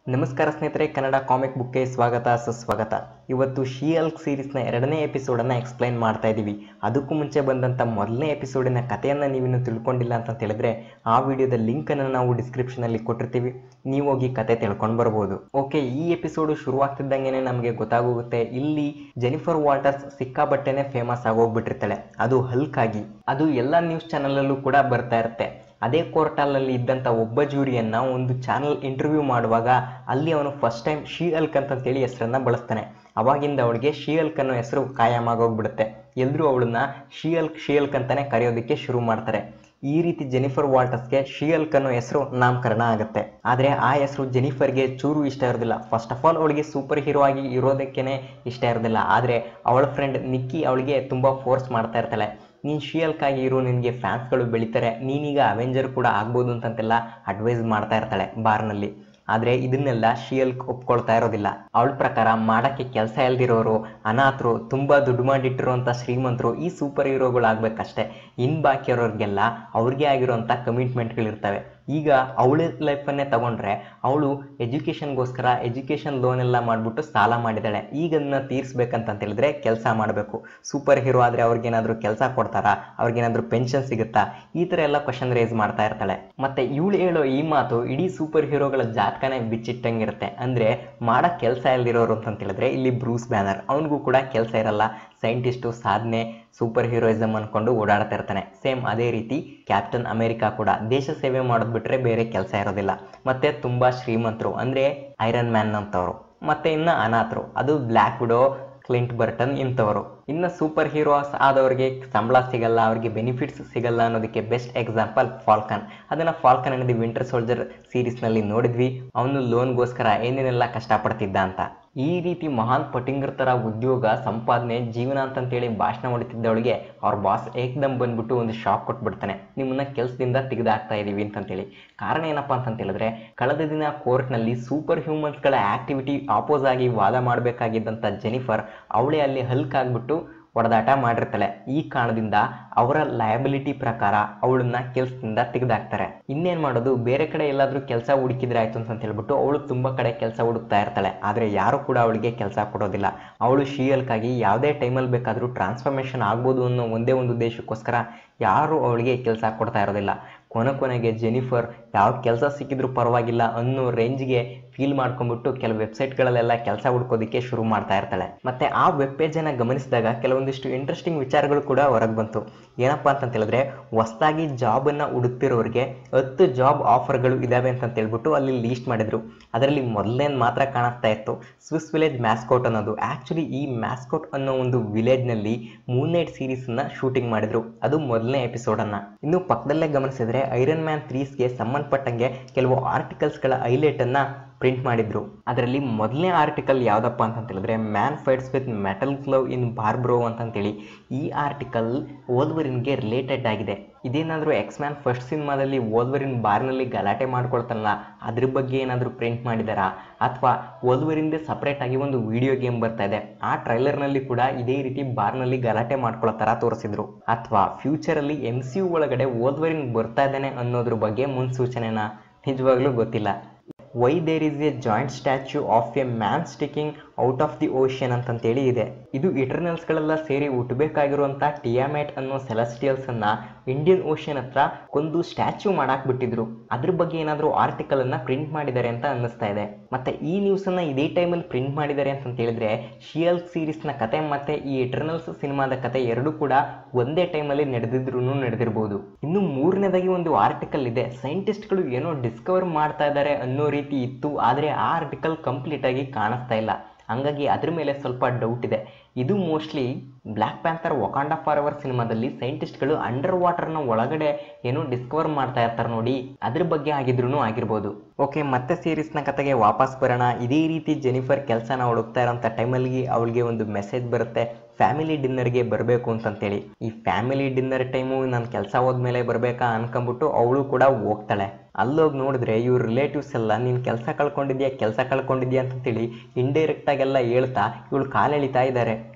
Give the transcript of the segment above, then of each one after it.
ನಮಸ್ಕಾರ ಸ್ನೇಹಿತರೆ ಕನ್ನಡ ಕಾಮಿಕ್ ಬುಕ್ಗೆ ಸ್ವಾಗತ ಸುಸ್ವಾಗತ ಇವತ್ತು ಶಿ ಅಲ್ಕ್ ಸೀರೀಸ್ನ ಎರಡನೇ ಎಪಿಸೋಡನ್ನು ಎಕ್ಸ್ಪ್ಲೈನ್ ಮಾಡ್ತಾ ಇದ್ದೀವಿ ಅದಕ್ಕೂ ಮುಂಚೆ ಬಂದಂಥ ಮೊದಲನೇ ಎಪಿಸೋಡಿನ ಕಥೆಯನ್ನು ನೀವಿನ್ನು ತಿಳ್ಕೊಂಡಿಲ್ಲ ಅಂತ ಹೇಳಿದ್ರೆ ಆ ವಿಡಿಯೋದ ಲಿಂಕನ್ನು ನಾವು ಡಿಸ್ಕ್ರಿಪ್ಷನಲ್ಲಿ ಕೊಟ್ಟಿರ್ತೀವಿ ನೀವು ಹೋಗಿ ಕತೆ ತಿಳ್ಕೊಂಡು ಬರ್ಬೋದು ಓಕೆ ಈ ಎಪಿಸೋಡು ಶುರುವಾಗ್ತಿದ್ದಂಗೆ ನಮಗೆ ಗೊತ್ತಾಗೋಗುತ್ತೆ ಇಲ್ಲಿ ಜೆನಿಫರ್ ವಾಲ್ಟರ್ಸ್ ಸಿಕ್ಕಾಬಟ್ಟೆನೆ ಫೇಮಸ್ ಆಗೋಗ್ಬಿಟ್ಟಿರ್ತಾಳೆ ಅದು ಹಲ್ಕ್ ಆಗಿ ಅದು ಎಲ್ಲ ನ್ಯೂಸ್ ಚಾನಲಲ್ಲೂ ಕೂಡ ಬರ್ತಾ ಇರುತ್ತೆ ಅದೇ ಕೋರ್ಟಲ್ಲಿ ಇದ್ದಂಥ ಒಬ್ಬ ಜೂರಿಯನ್ನ ಒಂದು ಚಾನಲ್ ಇಂಟರ್ವ್ಯೂ ಮಾಡುವಾಗ ಅಲ್ಲಿ ಅವನು ಫಸ್ಟ್ ಟೈಮ್ ಶೀ ಅಲ್ಕ್ ಅಂತಂತೇಳಿ ಹೆಸರನ್ನ ಬಳಸ್ತಾನೆ ಅವಾಗಿಂದ ಅವಳಿಗೆ ಶೀ ಅಲ್ಕ್ ಅನ್ನೋ ಹೆಸರು ಕಾಯಂ ಆಗೋಗ್ಬಿಡುತ್ತೆ ಎಲ್ಲರೂ ಅವಳನ್ನ ಶೀ ಅಲ್ಕ್ ಶೀ ಅಲ್ಕ್ ಅಂತಾನೆ ಕರೆಯೋದಕ್ಕೆ ಶುರು ಮಾಡ್ತಾರೆ ಈ ರೀತಿ ಜೆನಿಫರ್ ವಾಲ್ಟರ್ಸ್ಗೆ ಶೀ ಅಲ್ಕ್ ಅನ್ನೋ ಹೆಸರು ನಾಮಕರಣ ಆಗುತ್ತೆ ಆದರೆ ಆ ಹೆಸರು ಜೆನಿಫರ್ಗೆ ಚೂರು ಇಷ್ಟ ಇರೋದಿಲ್ಲ ಫಸ್ಟ್ ಆಫ್ ಆಲ್ ಅವಳಿಗೆ ಸೂಪರ್ ಹೀರೋ ಆಗಿ ಇರೋದಕ್ಕೇನೆ ಇಷ್ಟ ಇರೋದಿಲ್ಲ ಆದರೆ ಅವಳ ಫ್ರೆಂಡ್ ನಿಕ್ಕಿ ಅವಳಿಗೆ ತುಂಬ ಫೋರ್ಸ್ ಮಾಡ್ತಾ ಇರ್ತಾಳೆ ನೀನು ಶಿಯಲ್ಕಾಗಿ ಇರು ನಿನಗೆ ಫ್ಯಾನ್ಸ್ಗಳು ಬೆಳಿತಾರೆ ನೀನೀಗ ಅವೆಂಜರ್ ಕೂಡ ಆಗ್ಬೋದು ಅಂತಂತೆಲ್ಲ ಅಡ್ವೈಸ್ ಮಾಡ್ತಾ ಇರ್ತಾಳೆ ಬಾರ್ನಲ್ಲಿ ಆದರೆ ಇದನ್ನೆಲ್ಲ ಶಿಯಲ್ಕ್ ಒಪ್ಕೊಳ್ತಾ ಇರೋದಿಲ್ಲ ಅವಳ ಪ್ರಕಾರ ಮಾಡೋಕ್ಕೆ ಕೆಲಸ ಇಲ್ದಿರೋರು ಅನಾಥರು ತುಂಬ ದುಡ್ಡು ಮಾಡಿಟ್ಟಿರುವಂಥ ಶ್ರೀಮಂತರು ಈ ಸೂಪರ್ ಹೀರೋಗಳು ಆಗ್ಬೇಕಷ್ಟೇ ಇನ್ನು ಬಾಕಿರೋರಿಗೆಲ್ಲ ಅವ್ರಿಗೆ ಆಗಿರೋಂಥ ಕಮಿಟ್ಮೆಂಟ್ಗಳಿರ್ತವೆ ಈಗ ಅವಳ ಲೈಫನ್ನೇ ತಗೊಂಡ್ರೆ ಅವಳು ಎಜುಕೇಷನ್ಗೋಸ್ಕರ ಎಜುಕೇಷನ್ ಲೋನ್ ಎಲ್ಲ ಮಾಡಿಬಿಟ್ಟು ಸಾಲ ಮಾಡಿದ್ದಾಳೆ ಈಗ ಅದನ್ನ ತೀರಿಸ್ಬೇಕಂತ ಹೇಳಿದ್ರೆ ಕೆಲಸ ಮಾಡಬೇಕು ಸೂಪರ್ ಹೀರೋ ಆದರೆ ಅವ್ರಿಗೇನಾದರೂ ಕೆಲಸ ಕೊಡ್ತಾರಾ ಅವ್ರಿಗೇನಾದರೂ ಪೆನ್ಷನ್ ಸಿಗುತ್ತಾ ಈ ಥರ ಎಲ್ಲ ಕ್ವಶನ್ ರೇಸ್ ಮಾಡ್ತಾ ಇರ್ತಾಳೆ ಮತ್ತೆ ಇವಳು ಹೇಳೋ ಈ ಮಾತು ಇಡೀ ಸೂಪರ್ ಹೀರೋಗಳ ಜಾತಕನೇ ಬಿಚ್ಚಿಟ್ಟಂಗಿರುತ್ತೆ ಅಂದರೆ ಮಾಡೋ ಕೆಲಸ ಇಲ್ದಿರೋರು ಅಂತ ಹೇಳಿದ್ರೆ ಇಲ್ಲಿ ಬ್ರೂಸ್ ಬ್ಯಾನರ್ ಅವನಿಗೂ ಕೂಡ ಕೆಲಸ ಇರಲ್ಲ ಸೈಂಟಿಸ್ಟು ಸಾಧನೆ ಸೂಪರ್ ಹೀರೋಯಿಸಮ್ ಅನ್ಕೊಂಡು ಓಡಾಡ್ತಾ ಇರ್ತಾನೆ ಸೇಮ್ ಅದೇ ರೀತಿ ಕ್ಯಾಪ್ಟನ್ ಅಮೆರಿಕಾ ಕೂಡ ದೇಶ ಸೇವೆ ಮಾಡೋದು ಬಿಟ್ರೆ ಬೇರೆ ಕೆಲಸ ಇರೋದಿಲ್ಲ ಮತ್ತೆ ತುಂಬಾ ಶ್ರೀಮಂತರು ಅಂದ್ರೆ ಐರನ್ ಮ್ಯಾನ್ ಅಂತವರು ಮತ್ತೆ ಇನ್ನು ಅನಾಥರು ಅದು ಬ್ಲ್ಯಾಕ್ ವಿಡೋ ಕ್ಲಿಂಟ್ ಬರ್ಟನ್ ಇಂಥವರು ಇನ್ನು ಸೂಪರ್ ಹೀರೋಸ್ ಆದವ್ರಿಗೆ ಸಂಬಳ ಸಿಗಲ್ಲ ಅವ್ರಿಗೆ ಬೆನಿಫಿಟ್ಸ್ ಸಿಗಲ್ಲ ಅನ್ನೋದಕ್ಕೆ ಬೆಸ್ಟ್ ಎಕ್ಸಾಂಪಲ್ ಫಾಲ್ಕನ್ ಅದನ್ನ ಫಾಲ್ಕನ್ ಅನ್ನೋದು ವಿಂಟರ್ ಸೋಲ್ಜರ್ ಸೀರೀಸ್ನಲ್ಲಿ ನೋಡಿದ್ವಿ ಅವನು ಲೋನ್ಗೋಸ್ಕರ ಏನೇನೆಲ್ಲ ಕಷ್ಟಪಡ್ತಿದ್ದ ಅಂತ ಈ ರೀತಿ ಮಹಾನ್ ಪಟಿಂಗರ್ ಥರ ಉದ್ಯೋಗ ಸಂಪಾದನೆ ಜೀವನ ಅಂತಂತೇಳಿ ಭಾಷಣ ಹೊಡಿತಿದ್ದವಳಿಗೆ ಅವ್ರ ಬಾಸ್ ಏಕ್ದಮ್ ಬಂದ್ಬಿಟ್ಟು ಒಂದು ಶಾಕ್ ಕೊಟ್ಬಿಡ್ತಾನೆ ನಿಮ್ಮನ್ನ ಕೆಲಸದಿಂದ ತೆಗೆದಾಕ್ತಾ ಇದೀವಿ ಅಂತಂತೇಳಿ ಕಾರಣ ಏನಪ್ಪ ಅಂತ ಹೇಳಿದ್ರೆ ಕಳೆದ ದಿನ ಕೋರ್ಟ್ನಲ್ಲಿ ಸೂಪರ್ ಹ್ಯೂಮನ್ಸ್ಗಳ ಆಕ್ಟಿವಿಟಿ ಆಪೋಸ್ ಆಗಿ ವಾದ ಮಾಡಬೇಕಾಗಿದ್ದಂಥ ಜೆನಿಫರ್ ಅವಳೇ ಅಲ್ಲಿ ಹಲ್ಕ್ ಆಗ್ಬಿಟ್ಟು ಹೊಡೆದಾಟ ಮಾಡಿರ್ತಾಳೆ ಈ ಕಾರಣದಿಂದ ಅವರ ಲಯಬಿಲಿಟಿ ಪ್ರಕಾರ ಅವಳನ್ನ ಕೆಲಸದಿಂದ ತೆಗೆದಾಕ್ತಾರೆ ಇನ್ನೇನ್ ಮಾಡೋದು ಬೇರೆ ಕಡೆ ಎಲ್ಲಾದ್ರೂ ಕೆಲಸ ಹುಡುಕಿದ್ರೆ ಆಯ್ತು ಅಂತ ಹೇಳ್ಬಿಟ್ಟು ಅವಳು ತುಂಬಾ ಕಡೆ ಕೆಲಸ ಹುಡುಕ್ತಾ ಇರ್ತಾಳೆ ಆದ್ರೆ ಯಾರು ಕೂಡ ಅವಳಿಗೆ ಕೆಲಸ ಕೊಡೋದಿಲ್ಲ ಅವಳು ಶೀಯಲ್ಕಾಗಿ ಯಾವುದೇ ಟೈಮಲ್ಲಿ ಬೇಕಾದ್ರೂ ಟ್ರಾನ್ಸ್ಫಾರ್ಮೇಶನ್ ಆಗ್ಬೋದು ಅನ್ನೋ ಒಂದೇ ಒಂದು ಉದ್ದೇಶಕ್ಕೋಸ್ಕರ ಯಾರು ಅವಳಿಗೆ ಕೆಲಸ ಕೊಡ್ತಾ ಇರೋದಿಲ್ಲ ಕೊನೆ ಕೊನೆಗೆ ಜೆನಿಫರ್ ಯಾವ ಕೆಲಸ ಸಿಕ್ಕಿದ್ರು ಪರವಾಗಿಲ್ಲ ಅನ್ನೋ ರೇಂಜ್ಗೆ ಫೀಲ್ ಮಾಡ್ಕೊಂಡ್ಬಿಟ್ಟು ಕೆಲವು ವೆಬ್ಸೈಟ್ಗಳಲ್ಲೆಲ್ಲ ಕೆಲಸ ಹುಡ್ಕೋದಕ್ಕೆ ಶುರು ಮಾಡ್ತಾ ಇರ್ತಾಳೆ ಮತ್ತೆ ಆ ವೆಬ್ ಪೇಜನ್ನು ಗಮನಿಸಿದಾಗ ಕೆಲವೊಂದಿಷ್ಟು ಇಂಟ್ರೆಸ್ಟಿಂಗ್ ವಿಚಾರಗಳು ಕೂಡ ಹೊರಗೆ ಬಂತು ಏನಪ್ಪಾ ಅಂತ ಹೇಳಿದ್ರೆ ಹೊಸದಾಗಿ ಜಾಬನ್ನು ಹುಡುಕ್ತಿರೋರಿಗೆ ಹತ್ತು ಜಾಬ್ ಆಫರ್ಗಳು ಇದಾವೆ ಅಂತ ಹೇಳ್ಬಿಟ್ಟು ಅಲ್ಲಿ ಲೀಸ್ಟ್ ಮಾಡಿದ್ರು ಅದರಲ್ಲಿ ಮೊದಲನೇದು ಮಾತ್ರ ಕಾಣಿಸ್ತಾ ಇತ್ತು ಸ್ವಿಸ್ ವಿಲೇಜ್ ಮ್ಯಾಸ್ಕೋಟ್ ಅನ್ನೋದು ಆ್ಯಕ್ಚುಲಿ ಈ ಮ್ಯಾಸ್ಕೋಟ್ ಅನ್ನೋ ಒಂದು ವಿಲೇಜ್ನಲ್ಲಿ ಮೂನ್ನೈಟ್ ಸೀರೀಸನ್ನ ಶೂಟಿಂಗ್ ಮಾಡಿದ್ರು ಅದು ಮೊದಲನೇ ಎಪಿಸೋಡನ್ನು ಇನ್ನು ಪಕ್ಕದಲ್ಲೇ ಗಮನಿಸಿದ್ರೆ ಐರನ್ ಮ್ಯಾನ್ ತ್ರೀಸ್ಗೆ ಸಂಬಂಧಪಟ್ಟಂಗೆ ಕೆಲವು ಆರ್ಟಿಕಲ್ಸ್ಗಳ ಹೈಲೈಟನ್ನು ಪ್ರಿಂಟ್ ಮಾಡಿದ್ರು ಅದರಲ್ಲಿ ಮೊದಲನೇ ಆರ್ಟಿಕಲ್ ಯಾವುದಪ್ಪ ಅಂತ ಹೇಳಿದ್ರೆ man fights with metal glove in bar brawl ಅಂತಂತೇಳಿ ಈ ಆರ್ಟಿಕಲ್ ಓಲ್ವರಿನ್ಗೆ ರಿಲೇಟೆಡ್ ಆಗಿದೆ ಇದೇನಾದರೂ ಎಕ್ಸ್ ಮ್ಯಾನ್ ಫಸ್ಟ್ ಸಿನಿಮಾದಲ್ಲಿ ಓಲ್ವರಿನ್ ಬಾರ್ನಲ್ಲಿ ಗಲಾಟೆ ಮಾಡ್ಕೊಳ್ತಾನಲ್ಲ ಅದ್ರ ಬಗ್ಗೆ ಏನಾದರೂ ಪ್ರಿಂಟ್ ಮಾಡಿದಾರಾ ಅಥವಾ ಓಲ್ವರಿಂದೇ ಸಪ್ರೇಟ್ ಆಗಿ ಒಂದು ವಿಡಿಯೋ ಗೇಮ್ ಬರ್ತಾ ಇದೆ ಆ ಟ್ರೈಲರ್ನಲ್ಲಿ ಕೂಡ ಇದೇ ರೀತಿ ಬಾರ್ನಲ್ಲಿ ಗಲಾಟೆ ಮಾಡ್ಕೊಳ್ಳೋ ಥರ ತೋರಿಸಿದ್ರು ಅಥವಾ ಫ್ಯೂಚರಲ್ಲಿ ಎಮ್ ಸಿ ಯು ಒಳಗಡೆ ಓಲ್ವರಿನ್ ಬರ್ತಾ ಇದ್ದಾನೆ ಅನ್ನೋದ್ರ ಬಗ್ಗೆ ಮುನ್ಸೂಚನೆನ ನಿಜವಾಗ್ಲೂ ಗೊತ್ತಿಲ್ಲ why there is a giant statue of a man sticking out of the ocean ಅಂತಂತೇಳಿ ಇದೆ ಇದು ಇಟರ್ನಲ್ಸ್ಗಳೆಲ್ಲ ಸೇರಿ ಹುಟ್ಟಬೇಕಾಗಿರುವಂಥ ಟಿಯಾಮೇಟ್ ಅನ್ನೋ ಸೆಲೆಸ್ಟಿಯಲ್ಸ್ ಅನ್ನ ಇಂಡಿಯನ್ ಓಷನ್ ಹತ್ರ ಕೊಂದು ಸ್ಟ್ಯಾಚ್ಯೂ ಮಾಡಾಕ್ ಬಿಟ್ಟಿದ್ರು ಅದ್ರ ಬಗ್ಗೆ ಏನಾದರೂ ಆರ್ಟಿಕಲ್ ಅನ್ನ ಪ್ರಿಂಟ್ ಮಾಡಿದ್ದಾರೆ ಅಂತ ಅನ್ನಿಸ್ತಾ ಇದೆ ಮತ್ತೆ ಈ ನ್ಯೂಸ್ ಅನ್ನ ಇದೇ ಟೈಮಲ್ಲಿ ಪ್ರಿಂಟ್ ಮಾಡಿದ್ದಾರೆ ಅಂತ ಹೇಳಿದ್ರೆ ಶಿಯಲ್ ಸೀರೀಸ್ನ ಕತೆ ಮತ್ತೆ ಈ ಇಟರ್ನಲ್ಸ್ ಸಿನಿಮಾದ ಕತೆ ಎರಡೂ ಕೂಡ ಒಂದೇ ಟೈಮಲ್ಲಿ ನಡೆದಿದ್ರು ನಡೆದಿರಬಹುದು ಇನ್ನು ಮೂರನೇದಾಗಿ ಒಂದು ಆರ್ಟಿಕಲ್ ಇದೆ ಸೈಂಟಿಸ್ಟ್ಗಳು ಏನೋ ಡಿಸ್ಕವರ್ ಮಾಡ್ತಾ ಇದ್ದಾರೆ ಅನ್ನೋ ರೀತಿ ಇತ್ತು ಆದರೆ ಆ ಆರ್ಟಿಕಲ್ ಕಂಪ್ಲೀಟ್ ಆಗಿ ಕಾಣಿಸ್ತಾ ಇಲ್ಲ ಹಂಗಾಗಿ ಅದ್ರ ಮೇಲೆ ಸ್ವಲ್ಪ ಡೌಟ್ ಇದೆ ಇದು mostly Black Panther Wakanda forever ಸಿನಿಮಾದಲ್ಲಿ ಸೈಂಟಿಸ್ಟ್ಗಳು ಅಂಡರ್ ವಾಟರ್ನ ಒಳಗಡೆ ಏನೋ ಡಿಸ್ಕವರ್ ಮಾಡ್ತಾ ಇರ್ತಾರೆ ನೋಡಿ ಅದ್ರ ಬಗ್ಗೆ ಆಗಿದ್ರು ಆಗಿರ್ಬೋದು ಓಕೆ ಮತ್ತೆ ಸೀರೀಸ್ನ ಕತೆಗೆ ವಾಪಸ್ ಬರೋಣ ಇದೇ ರೀತಿ ಜೆನಿಫರ್ ಕೆಲಸನ ಹುಡುಕ್ತಾ ಇರೋಂಥ ಟೈಮಲ್ಲಿ ಅವಳಿಗೆ ಒಂದು ಮೆಸೇಜ್ ಬರುತ್ತೆ ಫ್ಯಾಮಿಲಿ ಡಿನ್ನರ್ಗೆ ಬರಬೇಕು ಅಂತಂತೇಳಿ ಈ ಫ್ಯಾಮಿಲಿ ಡಿನ್ನರ್ ಟೈಮು ನಾನು ಕೆಲಸ ಹೋದ್ಮೇಲೆ ಬರಬೇಕಾ ಅನ್ಕೊಂಬಿಟ್ಟು ಅವಳು ಕೂಡ ಹೋಗ್ತಾಳೆ ಅಲ್ಲೋಗಿ ನೋಡಿದ್ರೆ ಇವ್ರ ರಿಲೇಟಿವ್ಸ್ ಎಲ್ಲ ನೀನು ಕೆಲಸ ಕಳ್ಕೊಂಡಿದ್ಯಾ ಕೆಲಸ ಕಳ್ಕೊಂಡಿದ್ಯಾ ಅಂತಂತೇಳಿ ಇಂಡೈರೆಕ್ಟ್ ಆಗೆಲ್ಲ ಹೇಳ್ತಾ ಇವಳು ಕಾಲೆಳಿತಾ ಇದ್ದಾರೆ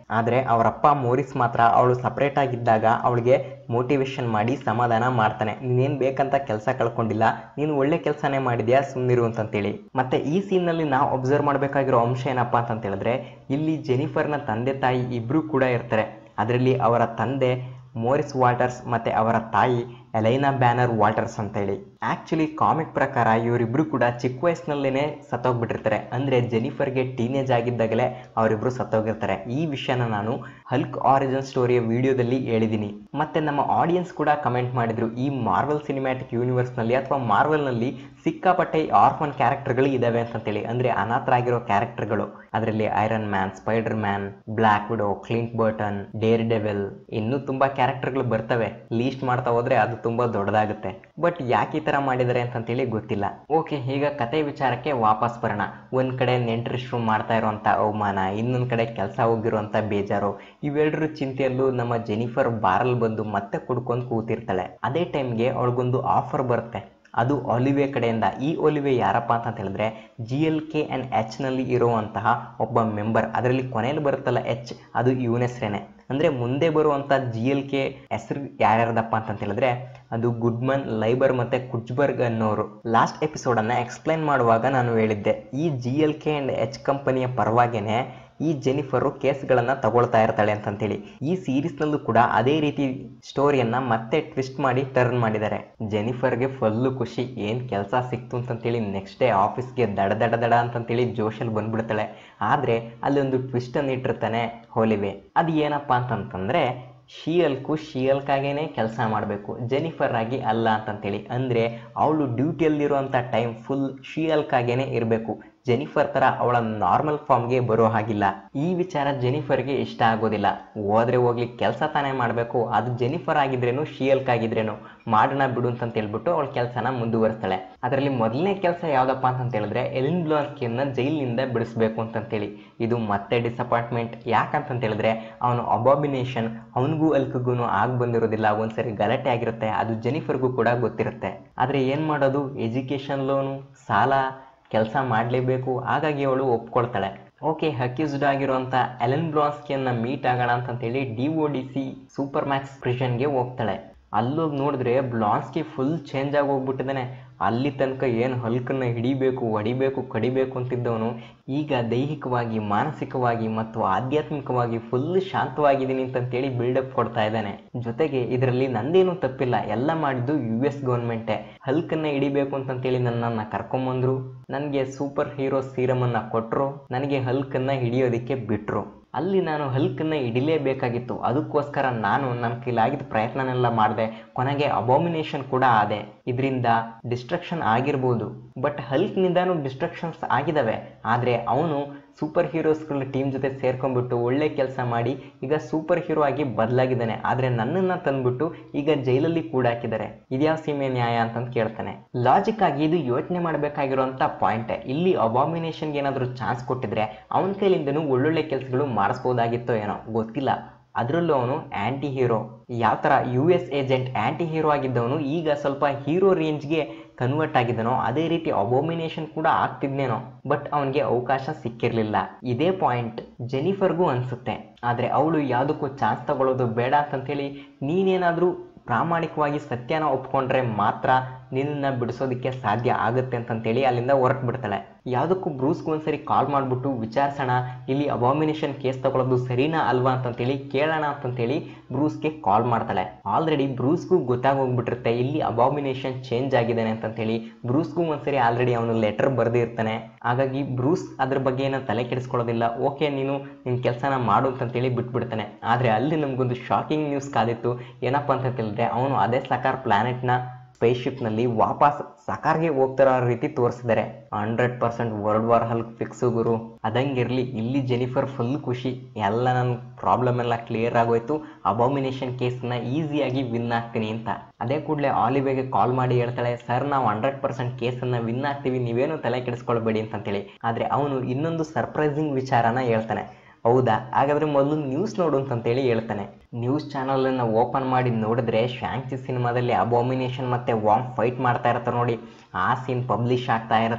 ಆದರೆ ಅವರಪ್ಪ ಮೋರಿಸ್ ಮಾತ್ರ ಅವಳು ಸಪ್ರೇಟ್ ಆಗಿದ್ದಾಗ ಅವಳಿಗೆ ಮೋಟಿವೇಶನ್ ಮಾಡಿ ಸಮಾಧಾನ ಮಾಡ್ತಾನೆ ನೀನೇನು ಬೇಕಂತ ಕೆಲಸ ಕಳ್ಕೊಂಡಿಲ್ಲ ನೀನು ಒಳ್ಳೆ ಕೆಲಸನೇ ಮಾಡಿದ್ಯಾ ಸುಮ್ಮನಿರು ಅಂತಂತೇಳಿ ಮತ್ತೆ ಈ ಸೀನ್ನಲ್ಲಿ ನಾವು ಅಬ್ಸರ್ವ್ ಮಾಡಬೇಕಾಗಿರೋ ಅಂಶ ಏನಪ್ಪ ಅಂತ ಹೇಳಿದ್ರೆ ಇಲ್ಲಿ ಜೆನಿಫರ್ನ ತಂದೆ ತಾಯಿ ಇಬ್ಬರು ಕೂಡ ಇರ್ತಾರೆ ಅದರಲ್ಲಿ ಅವರ ತಂದೆ ಮೋರಿಸ್ ವಾಲ್ಟರ್ಸ್ ಮತ್ತೆ ಅವರ ತಾಯಿ ಎಲೈನಾ ಬ್ಯಾನರ್ ವಾಲ್ಟರ್ಸ್ ಅಂತ ಹೇಳಿ ಆಕ್ಚುಲಿ ಕಾಮಿಕ್ ಪ್ರಕಾರ ಇವರಿಬ್ರು ಕೂಡ ಚಿಕ್ಕ ವಯಸ್ಸಿನಲ್ಲೇನೆ ಸತ್ತೋಗ್ಬಿಟ್ಟಿರ್ತಾರೆ ಅಂದ್ರೆ ಜೆನಿಫರ್ಗೆ ಟೀನೇಜ್ ಆಗಿದ್ದಾಗಲೇ ಅವರಿಬ್ರು ಸತ್ತೋಗಿರ್ತಾರೆ ಈ ವಿಷಯನ ನಾನು ಹಲ್ಕ್ ಆರಿಜಿನ್ ಸ್ಟೋರಿಯ ವಿಡಿಯೋದಲ್ಲಿ ಹೇಳಿದ್ದೀನಿ ಮತ್ತೆ ನಮ್ಮ ಆಡಿಯನ್ಸ್ ಕೂಡ ಕಮೆಂಟ್ ಮಾಡಿದ್ರು ಈ ಮಾರ್ವಲ್ ಸಿನಿಮ್ಯಾಟಿಕ್ ಯೂನಿವರ್ಸ್ ನಲ್ಲಿ ಅಥವಾ ಮಾರ್ವಲ್ ನಲ್ಲಿ ಸಿಕ್ಕಾಪಟ್ಟೆ ಆರ್ಫನ್ ಕ್ಯಾರೆಕ್ಟರ್ಗಳು ಇದಾವೆ ಅಂತೇಳಿ ಅಂದ್ರೆ ಅನಾಥರಾಗಿರೋ ಕ್ಯಾರೆಕ್ಟರ್ಗಳು ಅದರಲ್ಲಿ Iron Man Spider Man Black Widow Clint Barton Daredevil ಇನ್ನೂ ತುಂಬಾ ಕ್ಯಾರೆಕ್ಟರ್ಗಳು ಬರ್ತವೆ ಲೀಸ್ಟ್ ಮಾಡ್ತಾ ಹೋದ್ರೆ ಅದು ತುಂಬಾ ದೊಡ್ಡದಾಗುತ್ತೆ ಬಟ್ ಯಾಕೆ ಈ ತರ ಮಾಡಿದ್ದಾರೆ ಅಂತಂತೇಳಿ ಗೊತ್ತಿಲ್ಲ ಓಕೆ ಈಗ ಕತೆ ವಿಚಾರಕ್ಕೆ ವಾಪಸ್ ಬರೋಣ ಒಂದ್ ಕಡೆ ನೆಂಟರಿಷ್ಟ್ರು ಮಾಡ್ತಾ ಇರುವಂತ ಅವಮಾನ ಇನ್ನೊಂದ್ ಕಡೆ ಕೆಲಸ ಹೋಗಿರುವಂತ ಬೇಜಾರು ಇವೆರಡರ ಚಿಂತೆಯಲ್ಲೂ ನಮ್ಮ ಜೆನಿಫರ್ ಬಾರಲ್ ಬಂದು ಮತ್ತೆ ಕುಡ್ಕೊಂಡು ಕೂತಿರ್ತಾಳೆ ಅದೇ ಟೈಮ್ಗೆ ಅವಳಿಗೊಂದು ಆಫರ್ ಬರುತ್ತೆ ಅದು ಒಲಿವೆ ಕಡೆಯಿಂದ ಈ ಒಲಿವೆ ಯಾರಪ್ಪ ಅಂತ ಹೇಳಿದ್ರೆ G L K and H ನಲ್ಲಿ ಇರುವಂತಹ ಒಬ್ಬ ಮೆಂಬರ್ ಅದರಲ್ಲಿ ಕೊನೆಯಲ್ಲಿ ಬರುತ್ತಲ್ಲ ಎಚ್ ಅದು ಇವನ ಹೆಸರೇನೆ ಅಂದ್ರೆ ಮುಂದೆ ಬರುವಂತ ಜಿ ಎಲ್ ಕೆ ಹೆಸರು ಯಾರ್ಯಾರ್ದಪ್ಪ ಅಂತ ಹೇಳಿದ್ರೆ ಅದು ಗುಡ್ಮನ್ ಲೈಬರ್ ಮತ್ತೆ ಕುಚ್ಬರ್ಗ್ ಅನ್ನೋರು ಲಾಸ್ಟ್ ಎಪಿಸೋಡ್ ಅನ್ನ ಎಕ್ಸ್ಪ್ಲೈನ್ ಮಾಡುವಾಗ ನಾನು ಹೇಳಿದ್ದೆ ಈ G L K and H ಕಂಪನಿಯ ಪರವಾಗೇನೆ ಈ ಜೆನಿಫರು ಕೇಸ್ಗಳನ್ನ ತಗೊಳ್ತಾ ಇರ್ತಾಳೆ ಅಂತಂತೇಳಿ ಈ ಸೀರೀಸ್ನಲ್ಲೂ ಕೂಡ ಅದೇ ರೀತಿ ಸ್ಟೋರಿಯನ್ನ ಮತ್ತೆ ಟ್ವಿಸ್ಟ್ ಮಾಡಿ ಟರ್ನ್ ಮಾಡಿದ್ದಾರೆ ಜೆನಿಫರ್ಗೆ ಫುಲ್ಲು ಖುಷಿ ಏನ್ ಕೆಲಸ ಸಿಕ್ತು ಅಂತಂತೇಳಿ ನೆಕ್ಸ್ಟ್ ಡೇ ಆಫೀಸ್ಗೆ ದಡ ದಡ ದಡ ಅಂತಂತೇಳಿ ಜೋಶಲ್ಲಿ ಬಂದ್ಬಿಡ್ತಾಳೆ ಆದ್ರೆ ಅಲ್ಲಿ ಒಂದು ಟ್ವಿಸ್ಟ್ ಅನ್ನು ಇಟ್ಟಿರ್ತಾನೆ ಹೋಲಿವೆ ಅದು ಏನಪ್ಪಾ ಅಂತಂತಂದ್ರೆ ಶಿಯಲ್ಕು ಶಿಯಲ್ಕಾಗೇನೆ ಕೆಲಸ ಮಾಡಬೇಕು ಜೆನಿಫರ್ ಆಗಿ ಅಲ್ಲ ಅಂತಂತೇಳಿ ಅಂದರೆ ಅವಳು ಡ್ಯೂಟಿಯಲ್ಲಿರುವಂಥ ಟೈಮ್ ಫುಲ್ ಶಿಯಲ್ಕಾಗೇನೆ ಇರಬೇಕು ಜೆನಿಫರ್ ತರ ಅವಳ ನಾರ್ಮಲ್ ಫಾರ್ಮ್ಗೆ ಬರೋ ಹಾಗಿಲ್ಲ ಈ ವಿಚಾರ ಜೆನಿಫರ್ಗೆ ಇಷ್ಟ ಆಗೋದಿಲ್ಲ ಹೋದ್ರೆ ಹೋಗ್ಲಿ ಕೆಲಸ ತಾನೇ ಮಾಡಬೇಕು ಅದು ಜೆನಿಫರ್ ಆಗಿದ್ರೇನು ಶಿಯಲ್ಕ್ ಆಗಿದ್ರೇನು ಮಾಡೋಣ ಬಿಡು ಅಂತ ಹೇಳ್ಬಿಟ್ಟು ಅವಳ ಕೆಲಸನ ಮುಂದುವರಿಸ್ತಾಳೆ ಅದರಲ್ಲಿ ಮೊದಲನೇ ಕೆಲಸ ಯಾವ್ದಪ್ಪ ಅಂತ ಹೇಳಿದ್ರೆ ಎಲಿನ್ ಬ್ಲಾನ್ಸ್ಕಿಯನ್ನ ಜೈಲಿನಿಂದ ಬಿಡಿಸ್ಬೇಕು ಅಂತಂತೇಳಿ ಇದು ಮತ್ತೆ ಡಿಸಪಾಯಿಂಟ್ಮೆಂಟ್ ಯಾಕಂತ ಹೇಳಿದ್ರೆ ಅವನು ಅಬಾಬಿನೇಷನ್ ಅವನಿಗೂ ಅಲ್ಕಗೂ ಆಗ್ ಬಂದಿರೋದಿಲ್ಲ ಒಂದ್ಸರಿ ಗಲಾಟೆ ಆಗಿರುತ್ತೆ ಅದು ಜೆನಿಫರ್ಗೂ ಕೂಡ ಗೊತ್ತಿರುತ್ತೆ ಆದ್ರೆ ಏನ್ ಮಾಡೋದು ಎಜುಕೇಶನ್ ಲೋನು ಸಾಲ ಕೆಲಸ ಮಾಡಲೇಬೇಕು ಹಾಗಾಗಿ ಅವಳು ಒಪ್ಕೊಳ್ತಾಳೆ ಓಕೆ ಅಕ್ಯೂಸ್ಡ್ ಆಗಿರುವಂತ ಎಲೆನ್ ಬ್ಲಾನ್ಸ್ಕಿಯನ್ನ ಮೀಟ್ ಆಗೋಣ ಅಂತಂತೇಳಿ D O D C super max ಪ್ರಿಷನ್ಗೆ ಹೋಗ್ತಾಳೆ ಅಲ್ಲೋಗಿ ನೋಡಿದ್ರೆ ಬ್ಲಾನ್ಸ್ಕಿ ಫುಲ್ ಚೇಂಜ್ ಆಗಿ ಹೋಗ್ಬಿಟ್ಟಿದ್ದಾನೆ ಅಲ್ಲಿ ತನಕ ಏನು ಹಲ್ಕನ್ನ ಹಿಡಿಬೇಕು ಹೊಡಿಬೇಕು ಕಡಿಬೇಕು ಅಂತಿದ್ದವನು ಈಗ ದೈಹಿಕವಾಗಿ ಮಾನಸಿಕವಾಗಿ ಮತ್ತು ಆಧ್ಯಾತ್ಮಿಕವಾಗಿ ಫುಲ್ ಶಾಂತವಾಗಿದ್ದೀನಿ ಅಂತಂತೇಳಿ ಬಿಲ್ಡಪ್ ಕೊಡ್ತಾ ಇದ್ದಾನೆ ಜೊತೆಗೆ ಇದರಲ್ಲಿ ನಂದೇನು ತಪ್ಪಿಲ್ಲ ಎಲ್ಲ ಮಾಡಿದ್ದು ಯು ಎಸ್ ಗೌರ್ಮೆಂಟೇ ಹಲ್ಕನ್ನ ಹಿಡಿಬೇಕು ಅಂತಂತೇಳಿ ನನ್ನನ್ನು ಕರ್ಕೊಂಬಂದ್ರು ನನಗೆ ಸೂಪರ್ ಹೀರೋ ಸೀರಮನ್ನು ಕೊಟ್ಟರು ನನಗೆ ಹಲ್ಕನ್ನ ಹಿಡಿಯೋದಕ್ಕೆ ಬಿಟ್ರು ಅಲ್ಲಿ ನಾನು ಹಲ್ಕನ್ನ ಹಿಡಿಲೇಬೇಕಾಗಿತ್ತು ಅದಕ್ಕೋಸ್ಕರ ನಾನು ನನ್ನ ಕೈಲಾಗಿದ್ದ ಪ್ರಯತ್ನನೆಲ್ಲ ಮಾಡಿದೆ ಕೊನೆಗೆ ಅಬಾಮಿನೇಷನ್ ಕೂಡ ಆದೆ ಇದರಿಂದ ಡಿಸ್ಟ್ರಕ್ಷನ್ ಆಗಿರ್ಬೋದು ಬಟ್ ಹಲ್ಕ್ನಿಂದಾನು ಡಿಸ್ಟ್ರಕ್ಷನ್ಸ್ ಆಗಿದಾವೆ ಆದರೆ ಅವನು ಸೂಪರ್ ಹೀರೋಸ್ಗಳ ಟೀಮ್ ಜೊತೆ ಸೇರ್ಕೊಂಡ್ಬಿಟ್ಟು ಒಳ್ಳೆ ಕೆಲಸ ಮಾಡಿ ಈಗ ಸೂಪರ್ ಹೀರೋ ಆಗಿ ಬದಲಾಗಿದ್ದಾನೆ ಆದರೆ ನನ್ನನ್ನು ತಂದ್ಬಿಟ್ಟು ಈಗ ಜೈಲಲ್ಲಿ ಕೂಡ ಹಾಕಿದ್ದಾರೆ ಇದ್ಯಾವ ಸೀಮೆ ನ್ಯಾಯ ಅಂತಂದು ಕೇಳ್ತಾನೆ ಲಾಜಿಕ್ ಆಗಿ ಇದು ಯೋಚನೆ ಮಾಡಬೇಕಾಗಿರುವಂಥ ಪಾಯಿಂಟ್ ಇಲ್ಲಿ ಅಬಾಮಿನೇಷನ್ಗೆ ಏನಾದರೂ ಚಾನ್ಸ್ ಕೊಟ್ಟಿದ್ರೆ ಅವನ ಕೈಲಿಂದನೂ ಒಳ್ಳೊಳ್ಳೆ ಕೆಲಸಗಳು ಮಾಡಿಸ್ಬೋದಾಗಿತ್ತೋ ಏನೋ ಗೊತ್ತಿಲ್ಲ ಅದರಲ್ಲೂ ಅವನು ಆ್ಯಂಟಿ ಹೀರೋ ಯಾವ ಥರ U S agent anti hero ಆಗಿದ್ದವನು ಈಗ ಸ್ವಲ್ಪ ಹೀರೋ ರೇಂಜ್ಗೆ ಕನ್ವರ್ಟ್ ಆಗಿದ್ದನೋ ಅದೇ ರೀತಿ ಅಬೋಮಿನೇಷನ್ ಕೂಡ ಆಗ್ತಿದ್ನೇನೋ ಬಟ್ ಅವನಿಗೆ ಅವಕಾಶ ಸಿಕ್ಕಿರಲಿಲ್ಲ ಇದೇ ಪಾಯಿಂಟ್ ಜೆನಿಫರ್ಗೂ ಅನಿಸುತ್ತೆ ಆದರೆ ಅವಳು ಯಾವುದಕ್ಕೂ ಚಾನ್ಸ್ ತಗೊಳ್ಳೋದು ಬೇಡ ಅಂತಂತೇಳಿ ನೀನೇನಾದರೂ ಪ್ರಾಮಾಣಿಕವಾಗಿ ಸತ್ಯನ ಒಪ್ಕೊಂಡ್ರೆ ಮಾತ್ರ ನಿನ್ನ ಬಿಡಿಸೋದಕ್ಕೆ ಸಾಧ್ಯ ಆಗುತ್ತೆ ಅಂತಂತೇಳಿ ಅಲ್ಲಿಂದ ಹೊರಟು ಬಿಡ್ತಾಳೆ ಯಾವುದಕ್ಕೂ ಬ್ರೂಸ್ಗೂ ಒಂದ್ಸರಿ ಕಾಲ್ ಮಾಡಿಬಿಟ್ಟು ವಿಚಾರಿಸೋಣ ಇಲ್ಲಿ ಅಬಾಮಿನೇಷನ್ ಕೇಸ್ ತಗೊಳ್ಳೋದು ಸರಿನಾ ಅಲ್ವಾ ಅಂತಂತೇಳಿ ಕೇಳೋಣ ಅಂತಂತೇಳಿ ಬ್ರೂಸ್ಗೆ ಕಾಲ್ ಮಾಡ್ತಾಳೆ ಆಲ್ರೆಡಿ ಬ್ರೂಸ್ಗೂ ಗೊತ್ತಾಗೋಗ್ಬಿಟ್ಟಿರುತ್ತೆ ಇಲ್ಲಿ ಅಬಾಮಿನೇಷನ್ ಚೇಂಜ್ ಆಗಿದ್ದಾನೆ ಅಂತಂತೇಳಿ ಬ್ರೂಸ್ಗೂ ಒಂದ್ಸರಿ ಆಲ್ರೆಡಿ ಅವನು ಲೆಟರ್ ಬರೆದಿರ್ತಾನೆ ಹಾಗಾಗಿ ಬ್ರೂಸ್ ಅದ್ರ ಬಗ್ಗೆ ಏನೋ ತಲೆ ಕೆಡಿಸ್ಕೊಳ್ಳೋದಿಲ್ಲ ಓಕೆ ನೀನು ನಿನ್ನ ಕೆಲಸನ ಮಾಡು ಅಂತಂತೇಳಿ ಬಿಟ್ಬಿಡ್ತಾನೆ ಆದರೆ ಅಲ್ಲಿ ನಮಗೊಂದು ಶಾಕಿಂಗ್ ನ್ಯೂಸ್ ಕಾದಿತ್ತು ಏನಪ್ಪ ಅಂತ ಹೇಳಿದ್ರೆ ಅವನು ಅದೇ ಸಕಾರ್ ಪ್ಲಾನೆಟ್ನ ಸ್ಪೇಸ್ಶಿಪ್ನಲ್ಲಿ ವಾಪಸ್ ಸಕಾರ್ಗೆ ಹೋಗ್ತಿರೋ ರೀತಿ ತೋರಿಸಿದ್ದಾರೆ hundred percent World War Hulk fix ಗುರು ಅದಂಗಿರಲಿ ಇಲ್ಲಿ ಜೆನಿಫರ್ ಫುಲ್ ಖುಷಿ ಎಲ್ಲ ನನ್ನ ಪ್ರಾಬ್ಲಮ್ ಎಲ್ಲ ಕ್ಲಿಯರ್ ಆಗೋಯ್ತು ಅಬಾಮಿನೇಷನ್ ಕೇಸ್ನ ಈಸಿಯಾಗಿ ವಿನ್ ಆಗ್ತೀನಿ ಅಂತ ಅದೇ ಕೂಡಲೇ ಆಲಿವೆಗೆ ಕಾಲ್ ಮಾಡಿ ಹೇಳ್ತಾಳೆ ಸರ್ ನಾವು ಹಂಡ್ರೆಡ್ ಪರ್ಸೆಂಟ್ ಕೇಸನ್ನು ವಿನ್ ಆಗ್ತೀವಿ ನೀವೇನು ತಲೆ ಕೆಡಿಸ್ಕೊಳ್ಬೇಡಿ ಅಂತಂತೇಳಿ ಆದರೆ ಅವನು ಇನ್ನೊಂದು ಸರ್ಪ್ರೈಸಿಂಗ್ ವಿಚಾರನ ಹೇಳ್ತಾನೆ ಹೌದಾ ಹಾಗಾದ್ರೆ ಮೊದಲು ನ್ಯೂಸ್ ನೋಡು ಅಂತಂತೇಳಿ ಹೇಳ್ತಾನೆ ನ್ಯೂಸ್ ಚಾನಲನ್ನು ಓಪನ್ ಮಾಡಿ ನೋಡಿದ್ರೆ ಶಾಂಕ್ಸಿ ಸಿನಿಮಾದಲ್ಲಿ ಅಬಾಮಿನೇಷನ್ ಮತ್ತೆ ವಾಮ್ ಫೈಟ್ ಮಾಡ್ತಾ ಇರ್ತಾರೆ ನೋಡಿ ಆ ಸೀನ್ ಪಬ್ಲಿಷ್ ಆಗ್ತಾ ಇರುತ್ತೆ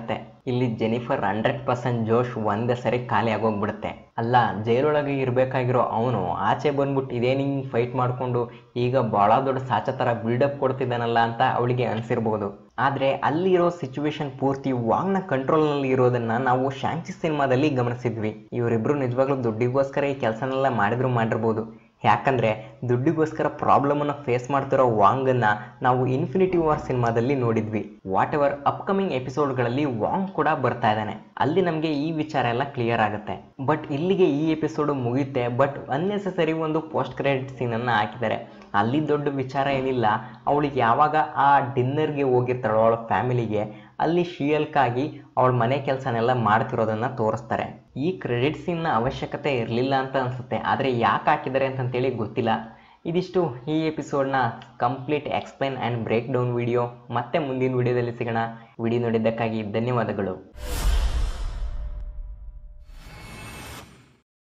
ಇಲ್ಲಿ ಜೆನಿಫರ್ ಹಂಡ್ರೆಡ್ ಪರ್ಸೆಂಟ್ ಜೋಶ್ ಒಂದೇ ಸರಿ ಖಾಲಿ ಆಗೋಗ್ಬಿಡುತ್ತೆ ಅಲ್ಲ ಜೈಲೊಳಗೆ ಇರಬೇಕಾಗಿರೋ ಅವನು ಆಚೆ ಬಂದ್ಬಿಟ್ಟು ಇದೇ ನಿಂಗೆ ಫೈಟ್ ಮಾಡಿಕೊಂಡು ಈಗ ಭಾಳ ದೊಡ್ಡ ಸಾಚ ಥರ ಬಿಲ್ಡಪ್ ಕೊಡ್ತಿದ್ದಾನಲ್ಲ ಅಂತ ಅವಳಿಗೆ ಅನಿಸಿರ್ಬೋದು ಆದರೆ ಅಲ್ಲಿರೋ ಸಿಚುವೇಶನ್ ಪೂರ್ತಿ ವಾಂಗ್ನ ಕಂಟ್ರೋಲ್ನಲ್ಲಿ ಇರೋದನ್ನ ನಾವು ಶಾಂಚಿ ಸಿನಿಮಾದಲ್ಲಿ ಗಮನಿಸಿದ್ವಿ ಇವರಿಬ್ರು ನಿಜವಾಗ್ಲೂ ದುಡ್ಡಿಗೋಸ್ಕರ ಈ ಕೆಲಸನೆಲ್ಲ ಮಾಡಿದ್ರು ಮಾಡಿರ್ಬೋದು ಯಾಕಂದ್ರೆ ದುಡ್ಡಿಗೋಸ್ಕರ ಪ್ರಾಬ್ಲಮನ್ನು ಫೇಸ್ ಮಾಡ್ತಿರೋ ವಾಂಗನ್ನ ನಾವು ಇನ್ಫಿನಿಟಿ ವಾರ್ ಸಿನಿಮಾದಲ್ಲಿ ನೋಡಿದ್ವಿ ವಾಟ್ ಎವರ್ ಅಪ್ಕಮಿಂಗ್ ಎಪಿಸೋಡ್ಗಳಲ್ಲಿ ವಾಂಗ್ ಕೂಡ ಬರ್ತಾ ಇದ್ದಾನೆ ಅಲ್ಲಿ ನಮಗೆ ಈ ವಿಚಾರ ಎಲ್ಲ ಕ್ಲಿಯರ್ ಆಗುತ್ತೆ ಬಟ್ ಇಲ್ಲಿಗೆ ಈ ಎಪಿಸೋಡ್ ಮುಗಿಯುತ್ತೆ ಬಟ್ ಅನ್ನೆಸೆಸರಿ ಒಂದು ಪೋಸ್ಟ್ ಕ್ರೆಡಿಟ್ ಸೀನನ್ನು ಹಾಕಿದ್ದಾರೆ ಅಲ್ಲಿ ದೊಡ್ಡ ವಿಚಾರ ಏನಿಲ್ಲ ಅವಳಿಗೆ ಯಾವಾಗ ಆ ಡಿನ್ನರ್ಗೆ ಹೋಗಿರ್ತಾಳೋ ಅವಳ ಫ್ಯಾಮಿಲಿಗೆ ಅಲ್ಲಿ ಶಿಯಲ್ಕಾಗಿ ಅವಳ ಮನೆ ಕೆಲಸನೆಲ್ಲ ಮಾಡ್ತಿರೋದನ್ನ ತೋರಿಸ್ತಾರೆ ಈ ಕ್ರೆಡಿಟ್ ಸೀನ್ನ ಅವಶ್ಯಕತೆ ಇರಲಿಲ್ಲ ಅಂತ ಅನಿಸುತ್ತೆ ಆದರೆ ಯಾಕೆ ಹಾಕಿದ್ದಾರೆ ಅಂತಂತೇಳಿ ಗೊತ್ತಿಲ್ಲ ಇದಿಷ್ಟು ಈ ಎಪಿಸೋಡ್ನ complete explain and break down video ಮತ್ತೆ ಮುಂದಿನ ವಿಡಿಯೋದಲ್ಲಿ ಸಿಗೋಣ ವಿಡಿಯೋ ನೋಡಿದ್ದಕ್ಕಾಗಿ ಧನ್ಯವಾದಗಳು